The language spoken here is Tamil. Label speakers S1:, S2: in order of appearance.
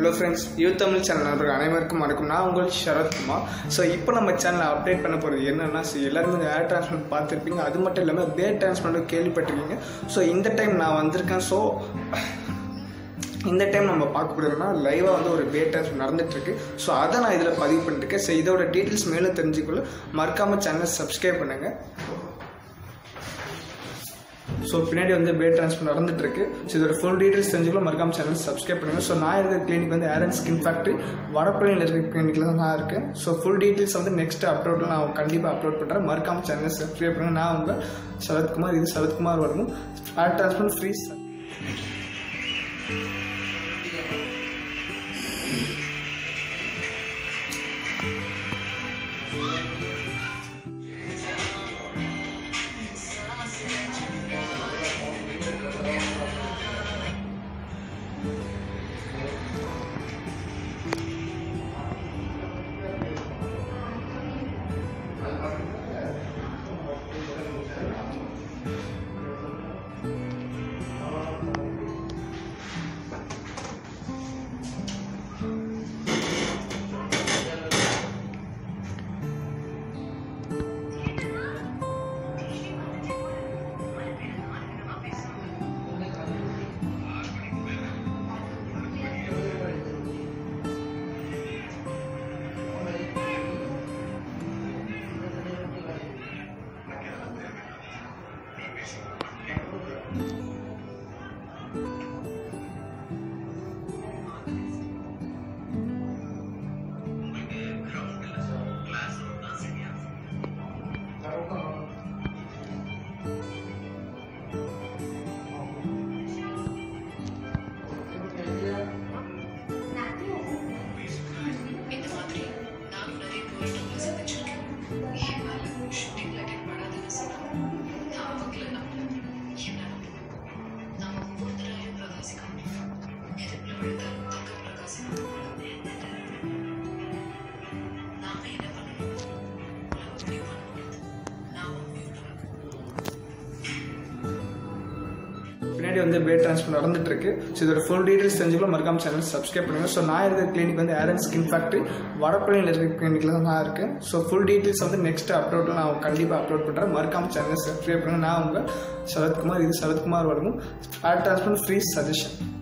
S1: hello friends youth Tamil channel நண்பர்கள் அனைவருக்கும் வணக்கம் நான் உங்கள் சரத்குமார் ஸோ இப்போ நம்ம சேனலில் அப்டேட் பண்ண போகிறது என்னென்னா ஸோ எல்லாருமே இந்த ஏர் டிரான்ஸ்மெண்ட் பார்த்துருப்பீங்க அது மட்டும் இல்லாமல் பேர் டிரான்ஸ்மெண்ட் கேள்விப்பட்டிருக்கீங்க ஸோ இந்த டைம் நான் வந்திருக்கேன் ஸோ இந்த டைம் நம்ம பார்க்க போகிறதுனா லைவாக வந்து ஒரு பே டிரான்ஸ்ஃபர் நடந்துட்டுருக்கு ஸோ அதை நான் இதில் பதிவு பண்ணிருக்கேன் ஸோ இதோட டீட்டெயில்ஸ் மேலும் தெரிஞ்சுக்கொள்ள மறக்காமல் சேனலை சப்ஸ்கிரைப் பண்ணுங்கள் ஸோ பின்னாடி வந்து பே டிரான்ஸ்ஃபர் நடந்துட்டு இருக்கு ஸோ இதோட ஃபுல் டீடைல்ஸ் தெரிஞ்சுக்கலாம் மறக்காம சேனல் சப்ஸ்கிரைப் பண்ணுங்க ஸோ நான் இருக்கிற கிளினிக் வந்து ஏரன் ஸ்கின் ஃபேக்ட்ரி வடப்பள்ளியில் இருக்கிற கிளினிக்கில் தான் நான் இருக்கேன் ஸோ ஃபுல் டீடைல்ஸ் வந்து நெக்ஸ்ட் அப்லோடில் நான் கண்டிப்பாக அப்லோட் பண்ணுறேன் மறக்காம சேனல் சப்ஸ்கிரைப் பண்ணுங்க நான் உங்கள் சரத்குமார் இது சரத்குமார் வரணும் ஏர் டிரான்ஸ்ஃபர் ஃப்ரீ
S2: இந்த மாதிரி நானும் நிறைய போராட்டங்களை சந்திச்சிருக்கேன் என் மேல ஷூட்டிங்ல அட்டென்ட் பண்ணாதுன்னு சொன்னாங்க நான் அவங்கள நம்பல என்ன நம்பணும் நாம ஒவ்வொருத்தராயும் பிரகாசிக்கணும் எதிர்ப்புல விழுந்தாலும் தக்க பிரகாசிக்கணும் நாம என்ன பண்ணணும் உலகம் முடிவு பண்ணக்கூடாது நாம முடிவு
S1: பின்னாடி வந்து பே டிரான்ஸ்ஃபர் நடந்துட்டு இருக்கு ஸோ இதோட ஃபுல் டீடைல்ஸ் தெரிஞ்சுக்கலாம் மறக்காம சேனல் சப்ஸ்கிரைப் பண்ணுங்க ஸோ நான் இருக்கிற கிளினிக் வந்து ஏரன் ஸ்கின் ஃபேக்ட்ரி வடப்பள்ளியில் இருக்கிற கிளினிக்கில் தான் நான் இருக்கேன் ஸோ ஃபுல் டீடைல்ஸ் வந்து நெக்ஸ்ட் அப்லோடில் நான் கண்டிப்பாக அப்லோட் பண்ணுறேன் மறக்காம சேனல் சப்ஸ்கிரைப் பண்ணுங்க நான் உங்கள் சரத்குமார் இது சரத்குமார் வரணும் ஏர் டிரான்ஸ்ஃபர் ஃப்ரீ சஜஷன்